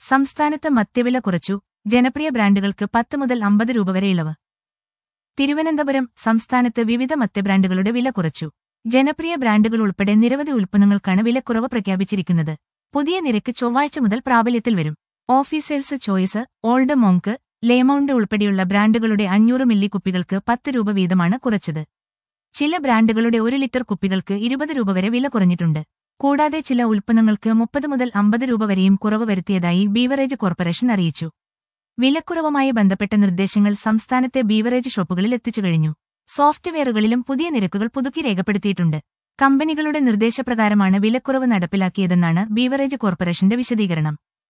സംസ്ഥാനത്ത് മദ്യവില കുറച്ചു ജനപ്രിയ ബ്രാൻഡുകൾക്ക് പത്ത് മുതൽ അമ്പത് രൂപ വരെ ഇളവ് തിരുവനന്തപുരം സംസ്ഥാനത്ത് വിവിധ മദ്യബ്രാൻഡുകളുടെ വില കുറച്ചു ജനപ്രിയ ബ്രാൻഡുകൾ ഉൾപ്പെടെ നിരവധി ഉൽപ്പന്നങ്ങൾക്കാണ് വിലക്കുറവ് പ്രഖ്യാപിച്ചിരിക്കുന്നത് പുതിയ നിരക്ക് ചൊവ്വാഴ്ച മുതൽ പ്രാബല്യത്തിൽ വരും Officer's Choice Old Monk Lemount ഉൾപ്പെടെയുള്ള ബ്രാൻഡുകളുടെ അഞ്ഞൂറ് മില്ലി കുപ്പികൾക്ക് പത്ത് രൂപ വീതമാണ് കുറച്ചത് ചില ബ്രാൻഡുകളുടെ ഒരു ലിറ്റർ കുപ്പികൾക്ക് ഇരുപത് രൂപ വരെ വില കുറഞ്ഞിട്ടുണ്ട് കൂടാതെ ചില ഉൽപ്പന്നങ്ങൾക്ക് മുപ്പത് മുതൽ അമ്പത് രൂപ വരെയും കുറവ് വരുത്തിയതായി ബീവറേജ് കോർപ്പറേഷൻ അറിയിച്ചു വിലക്കുറവുമായി ബന്ധപ്പെട്ട നിർദ്ദേശങ്ങൾ സംസ്ഥാനത്തെ ബീവറേജ് ഷോപ്പുകളിൽ എത്തിച്ചു കഴിഞ്ഞു സോഫ്റ്റ്വെയറുകളിലും പുതിയ നിരക്കുകൾ പുതുക്കി രേഖപ്പെടുത്തിയിട്ടുണ്ട് കമ്പനികളുടെ നിർദ്ദേശപ്രകാരമാണ് വിലക്കുറവ് നടപ്പിലാക്കിയതെന്നാണ് ബീവറേജ് കോർപ്പറേഷന്റെ വിശദീകരണം